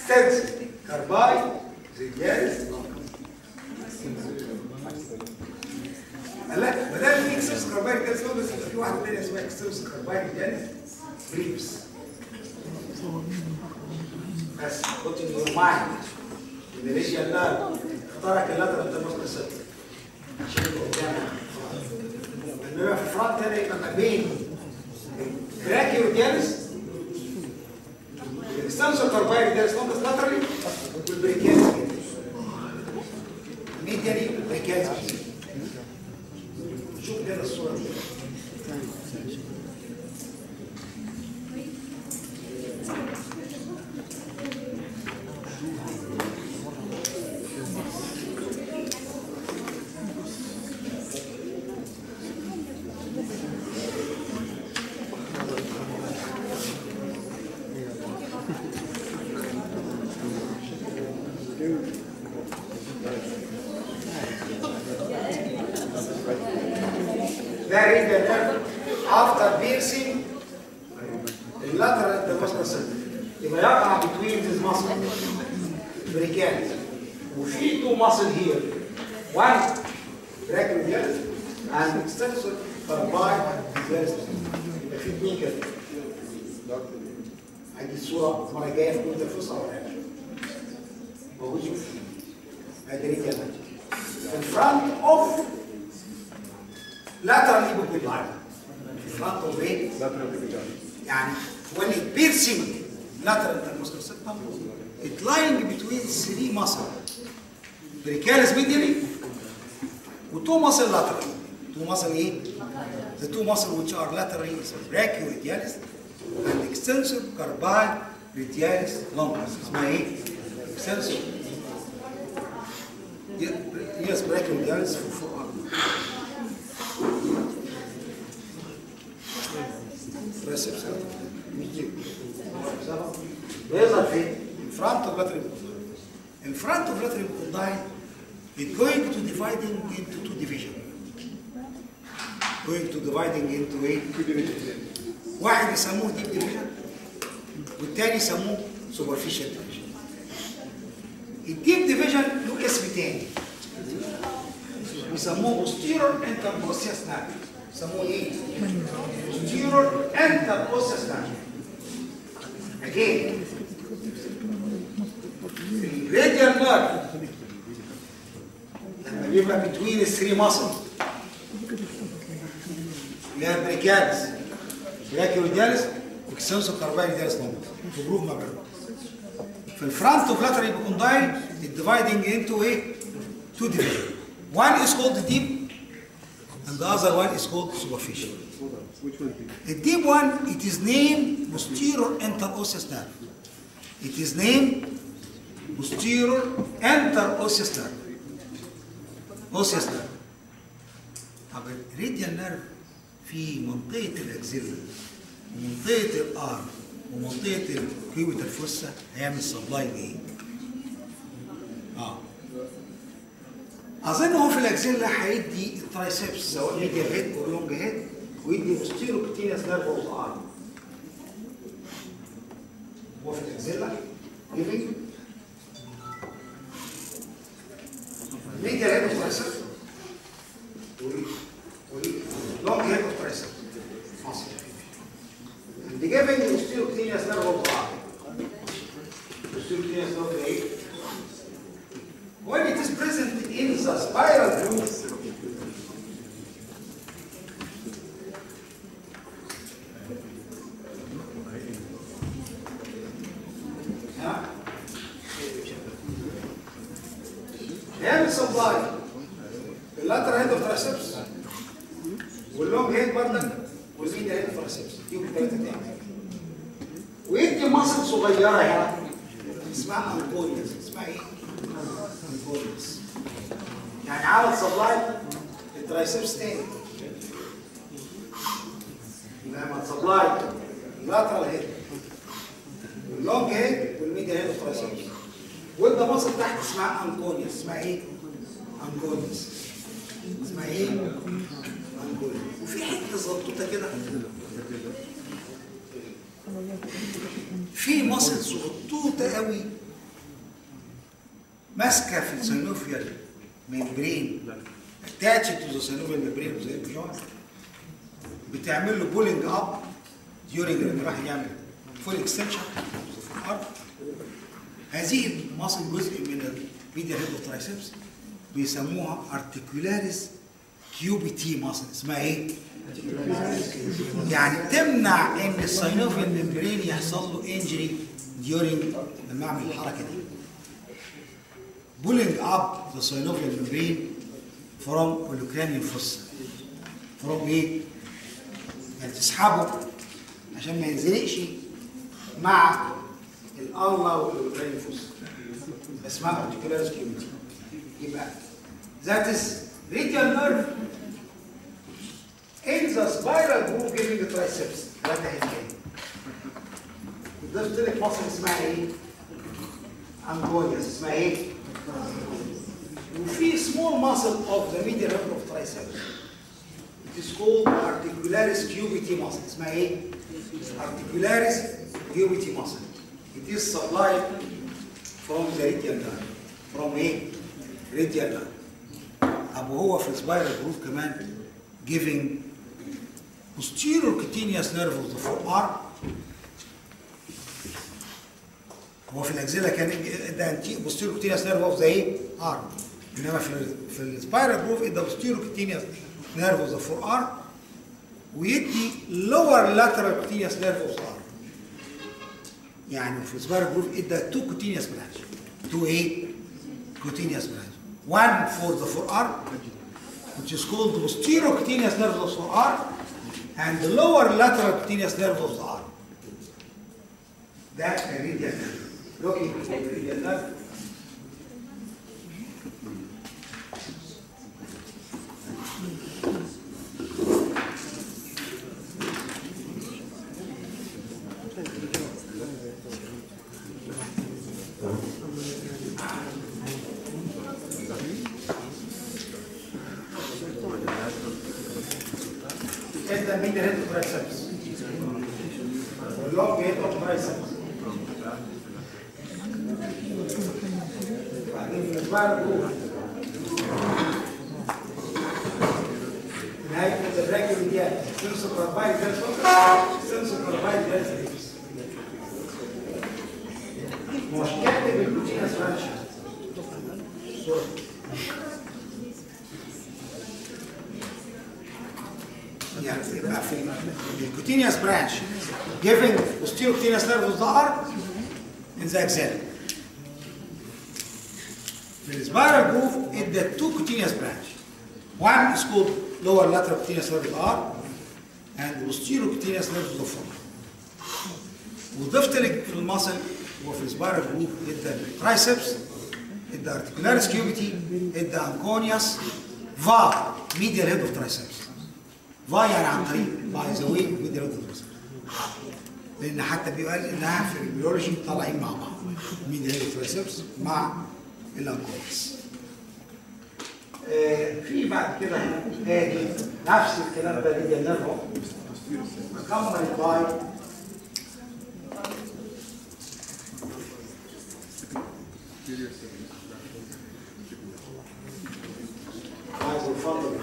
اكستنسيف كارباي ريديالس لا ما دام في اكستنسيف كارباي ريديالس بس يبقى في واحده ثانيه اسمها اكستنسيف كارباي ريديالس بريبس بس put in your mind ان ليش يلا اختارك اللاترال انترموسكال سيستم عشان يبقى قدامك انما في الفرونت هنا يبقى ما بين البراكيو ريديالس الاكستنسور كارباي ريديالس لونجس لاترالي والبريكيالس ميديالي والبريكيالس شوف كده الصوره دي There is the nerve after piercing the lateral intermuscular system. يبقى يقع between these muscles brachialis وفي two muscle here one brachialis and extensor carpi يبقى في اثنين كده ادي الصوره المره الجايه في كل الفصل ولا حاجه موجود شوف ادي رجال in front of lateral epicondyle in front of ايه يعني when it piercing lateral intermuscular septum it lying between three muscle brachialis medially و two muscle lateral two muscle ايه the two muscle which are laterally is brachioradialis and extensor carpi radialis longus اسمها ايه extensor yes brachioradialis فوق triceps بيظهر فين؟ in front of lateral epicondyle. In front of lateral epicondyle, it's going to dividing into two division. Going to dividing into ايه؟ واحد يسموه deep division والتاني يسموه superficial division. الديب ديفيجن له اسم تاني يسموه posterior interosseous nerve يسموه ايه؟ posterior interosseous nerve Again, الراديال نيرف لما بيبقى between الثري ماسل اللي هي بريكالس براكيوديالس واكسنسو كاربايديالس نومس في جروب ما بينهم في الفرونت اوف لاترال بيكوندايل dividing into ايه؟ two division one is called the deep and the other one is called superficial The deep one, it is named posterior interosseous nerve. It is named posterior interosseous nerve. Osseous nerve. طب الراديال نيرف في منطقة الأكزيلا ومنطقة الآر ومنطقة الكيوبة الفوسة هيعمل سبلاي لإيه؟ اه أظن هو في الأكزيلا هيدي الترايسبس سواء ميديال هيد أو لونج هيد ويدي بوستيرو كتينيس نيرف اوف ارم هو في الاكزيلا جيفنج ميديال هيد اوف ترايسبس ولونج هيد اوف ترايسبس مصر عند جيفنج بوستيرو كتينيس نيرف اوف ارم بوستيرو كتينيس نيرف ايه When it is present in the spiral groove, يعمل سبلاي اللاتر هيد اوف ترايسبس واللونج هيد برضك والميديا هيد اوف ترايسبس دي الثلاثه تاني ويدي مصل صغيره هنا اسمها انكوريوس اسمها ايه؟ انكوريوس يعني عمل سبلاي الترايسبس تاني لما سبلاي اللاترال هيد واللونج هيد والميديا هيد اوف ترايسبس وانت مصر تحت اسمها انكونيوس اسمها ايه؟ انكونيوس اسمها ايه؟ انكونيوس وفي حته زبطوطه كده في مصل صغطوطه قوي ماسكه في السينوفيال ممبرين اتاتش تو ذا سينوفيال ممبرين زي الجوع بتعمل له بولينج اب ديورنج لما راح يعمل فول اكستنشن في الارض هذه المصل جزء من الميديا هيد ترايسبس بيسموها ارتيكولاريس كيوبيتي ماسل اسمها ايه؟ يعني تمنع ان السينوفيال ممبرين يحصل له انجري ديورنج لما اعمل الحركه دي pulling up the synovial membrane from olecranial fossa from ايه؟ يعني تسحبه عشان ما ينزلقش مع الالله والاوكرانيال فوسا اسمها articularis cubitus يبقى that is radial nerve in the spiral groove giving the triceps ده الحكايه ضفت لك مصر اسمها ايه؟ انجونيوس اسمها ايه؟ وفي small muscle of the medial ring of triceps it is called articularis cubiti muscle اسمها ايه؟ articularis cubiti muscle it is supplied from the radial nerve from ايه؟ radial nerve طب وهو في السبايرال جروف كمان giving posterior cutaneous nerve of the forearm هو في الاجزله كان ده انتي posterior cutaneous nerve of the ايه؟ arm انما في ال في السبايرال جروف ادى posterior cutaneous nerve of the forearm ويدي lower lateral cutaneous nerve of the arm يعني في السبايرال جروف ادى two cutaneous branch two ايه؟ cutaneous branch one for the forearm which is called the posterior cutaneous nerve of the forearm and the lower lateral cutaneous nerve of the arm ده الريديال nerve looking at the radial nerve ادى مين هيد ترايسبس واللونج هيد اوف ترايسبس بعدين في الاسبوع جوه نهايه البراكيو ديال سنسو كاربايد ده سنسو كاربايد ده مش كاتب البروتين اسفلش يعني يبقى في الكوتينيوس برانش giving posterior cutaneous nerve of the arm in the axilla. في السبايرال جروف ادى two cutaneous branch. One is called lower lateral cutaneous nerve of the arm and posterior cutaneous nerve of the forearm. وضفت لك في المصل وفي السبايرال جروف ادى الترايسبس ادى articularis cubitus ادى انكونيوس فا medial head of triceps. فا يعني عن طريق باي ذا واي medial head of triceps. لان حتى بيقال انها في البيولوجي طالعين مع بعض مين هي التريسبس مع الانكورس آه في بعد كده ادي نفس الكلام ده اللي جنبه كمل باي عايز الفضل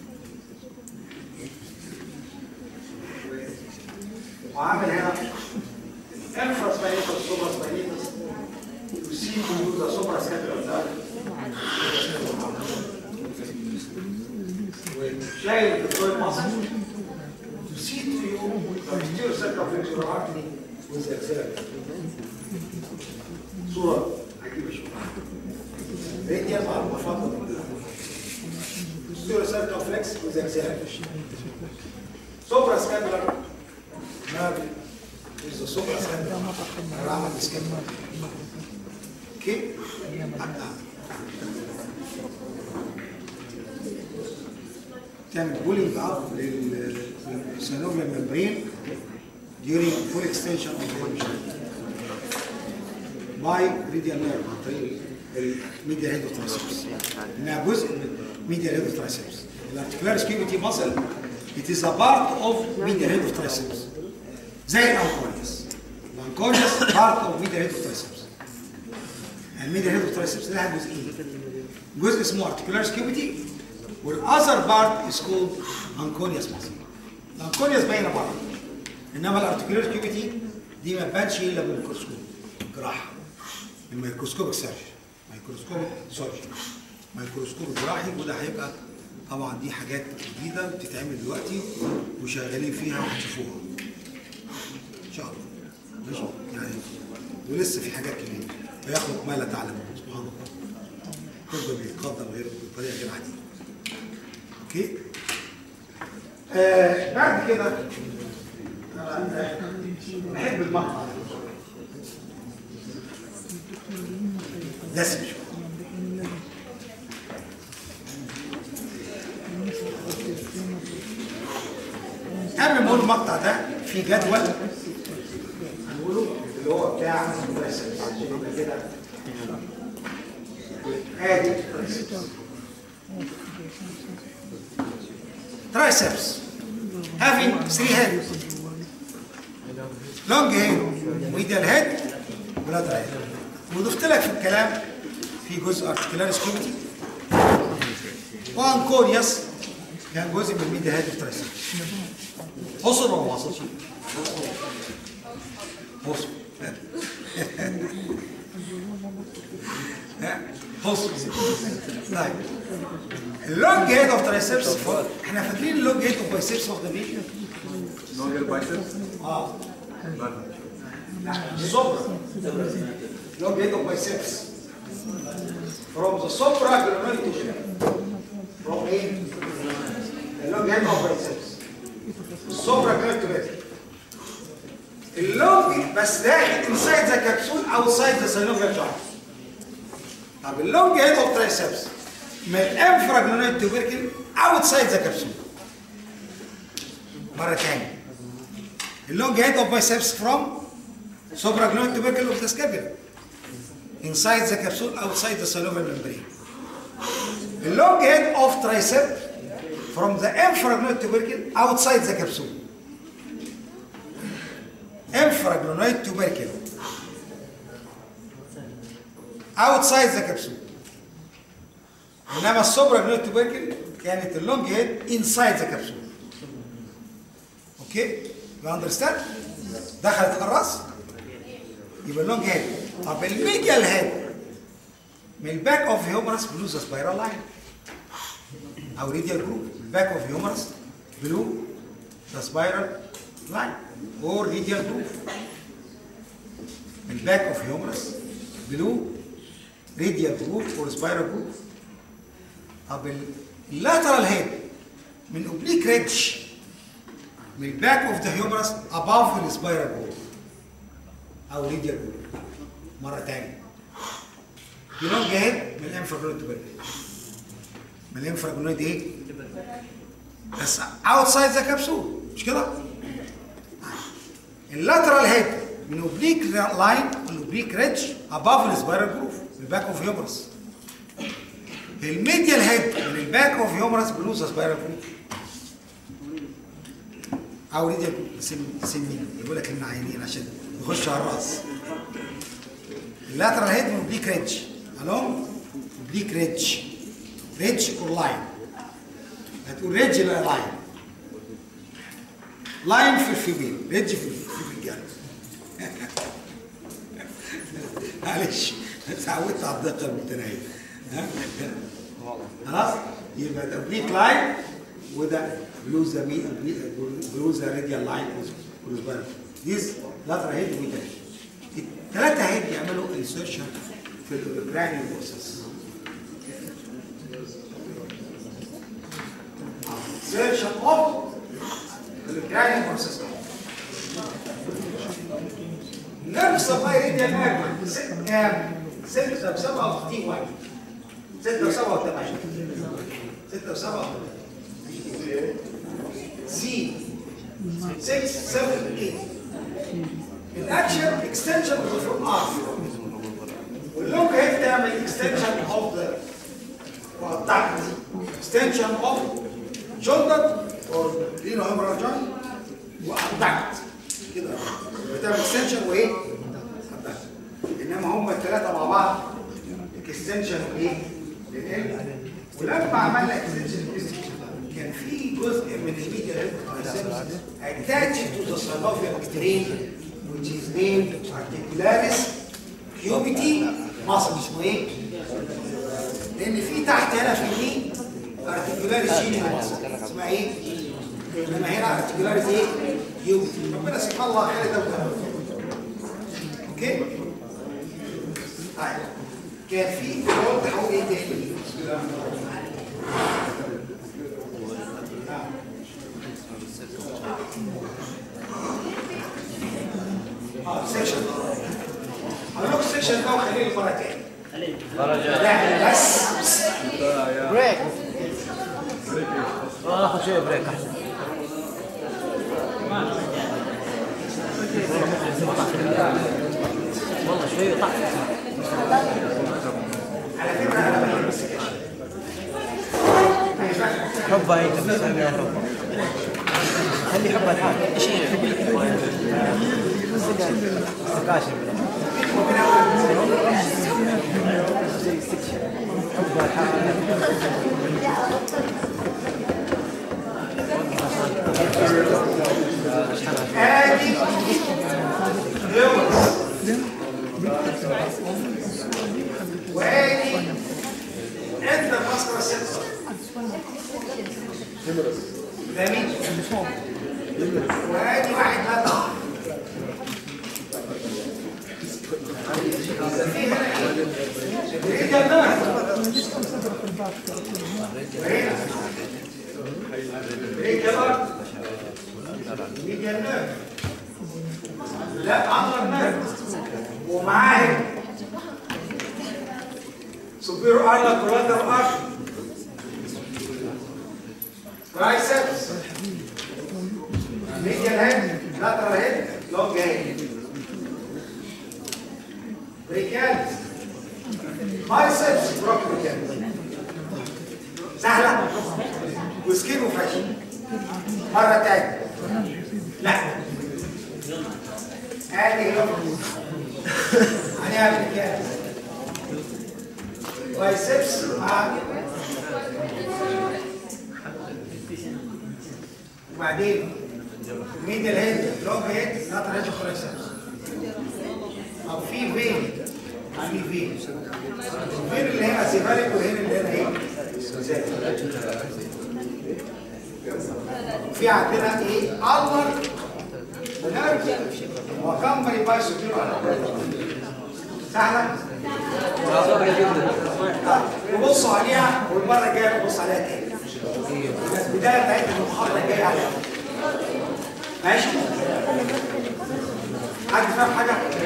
وعامل هنا انفرس بانيتس سوبر بانيتس يسيب وجود سوبر سكابيولار شايل الدكتور مصر يسيب في يوم تفجير سكابيولار عقلي وزلزال صورة عجيبة شوية ريت يطلع المفضل ستيرو سيركمفلكس وزلزال سوبر سكابيولار نابل إذا صبح سنة العمل اسكندر كيف؟ تعمل بولينج اب للسينوفيال ممبرين during full extension of the engine by radial nerve عن طريق الميديا هيد ترايسبس انها جزء من ميديا هيد ترايسبس الارتكولار سكيوتي ماسل it is a part of medial head of triceps زي الانكونيوس الانكونيوس part of medial head of triceps and الميديا هيد والترايسبس لها جزئين جزء اسمه ارتكولاريس كيوبيتي والاذر بارت از كولد انكونياس ماسل الانكونياس باينه بره انما الارتكولاريس كيوبيتي دي ما تبانش الا بالميكروسكوب جراحه الميكروسكوب سيرجري ميكروسكوب سيرجري ميكروسكوب جراحي وده هيبقى طبعا دي حاجات جديده بتتعمل دلوقتي وشغالين فيها وهتشوفوها ان شاء الله ماشي يعني ولسه في حاجات كمان ويخلق ما لا تعلمون سبحان الله كله بيتقدم غير بطريقه غير عاديه اوكي آه بعد كده أنا بحب المقطع دسم شويه قبل ما اقول المقطع ده في جدول هنقوله اللي هو بتاع الترايسبس عشان يبقى كده ادي الترايسبس triceps having three heads long head medial head lateral head وضفت لك في الكلام في جزء articularis cavity وانكونيوس كان جزء من الميديا هيد والترايسبس حصل ولا ما حصلش؟ حصل حصل طيب اللونج هيد اوف ترايسبس احنا فاكرين اللونج هيد اوف بايسبس واخده مين؟ Longer biceps? اه None. الصبر لونج هيد اوف بايسبس from the supraglenoid tissue from ايه؟ اللونج هيد اوف بايسبس supraglenoid tissue اللونج بس ده inside the capsule outside the synovial joint طب اللونج هيد اوف ترايسبس من الانفراجلونيد توبركل اوتسايد ذا كبسول مره ثانيه اللونج هيد اوف بايسبس فروم supraglenoid tubercle of the scapula inside the capsule outside the synovial membrane the long head of tricep from the infraglenoid tubercle outside the capsule infraglenoid tubercle outside the capsule انما السوبراجلويد tubercle كانت اللونج هيد inside the capsule اوكي يو اندرستاند دخلت الراس يبقى اللونج هيد طب الميديال هيد من الباك اوف هيومرس بلو ذا سبايرال لاين او ريديال جروب الباك اوف هيومرس بلو ذا سبايرال لاين اور ريديال جروب من الباك اوف هيومرس بلو ريديال جروب اور سبايرال جروب طب اللاترال هيد من اوبليك ريدج من الباك اوف ذا هيومرس اباف السبايرال جروب او ريديال جروب مره ثانيه يلونج هيد من الانفراجونويد توبركل من الانفراجونويد ايه؟ بس اوتسايد ذا كبسول مش كده؟ اللاترال هيد من اوبليك لاين من اوبليك ريدج اباف السبايرال جروف الباك اوف هيومرس الميديال هيد من الباك اوف هيومرس بلوز سبايرال جروف او ريديال سن سنين يقول لك ان عينين عشان يخش على الراس اللاترال هيد من اوبليك ريدج الونج اوبليك ريدج ريدج اور لاين هتقول ريدج لا لاين لاين في الفيميل ريدج في في الرجاله معلش اتعودت على الدقه المتناهيه ها؟ خلاص يبقى ده اوبليك لاين وده بلوزا مين بلوزا راديال لاين بلوزا ديز لاترال هيد وميدل الثلاثه هيد يعملوا انسيرشن في الكرانيال بروسس insertion of الكرانيال بروسس نفس سبلاي راديال ماجما ست كام؟ ستة بسبعة وستين واحد ستة وسبعة وثمانية ستة وسبعة وثمانية سي 6 7 8 الاكشن اكستنشن اوف ذا فروم ارم واللونج هيد تعمل اكستنشن اوف ذا والضغط اكستنشن اوف شولدر اور رينو هيمورال جوينت والضغط كده بتعمل اكستنشن وايه؟ الضغط انما هم الثلاثه مع بعض اكستنشن وايه؟ للقلب ولما عملنا اكستنشن كان في جزء من الميديا attached to the synovial strain which is named articularis cubity muscle اسمه ايه؟ لان في تحت هنا في الني articularis shini muscle اسمها ايه؟ انما هنا articularis ايه؟ cubity ربنا سبحان الله خلق ده وده اوكي؟ طيب كان في قلت هقول ايه تاني؟ اه سيكشن هقول لكم السيكشن ده وخليه المره تاني لا بس بريك ناخذ شويه بريك احسن والله شويه طح على فكره انا بحب السيكشن حبها انت بتسويها حبها خلي حبها الحال ايش هي سكاشن حبها الحال ادي لوز وادي انت المسكره سنسور ده مين؟ وادي واحد لا ضغط في هنا ايه؟ ايه ده بقى؟ ايه؟ ايه كده؟ ميديا نيرف لا عضلة نيرف ومعاه سوبيرو ارلا كولاتر ارش ترايسبس ميديا هيد لاترال هيد لونج هيد بريكالز بايسبس بروكليكالز سهلة وسكين وفاشن مرة تانية لا ادي هنا هنعمل كده بايسبس مع وبعدين ميدل هيد لونج هيد نطر هيد بايسبس او في فين في فين الفين اللي هنا سيفاليك وهنا اللي هنا ايه زي في عندنا ايه النر نيرف وكمبري باي سوبيرو سهله طيب نبصوا عليها والمره الجايه نبص عليها تاني بس البدايه بتاعتنا المحاضره الجايه عليها ماشي حد فاهم حاجه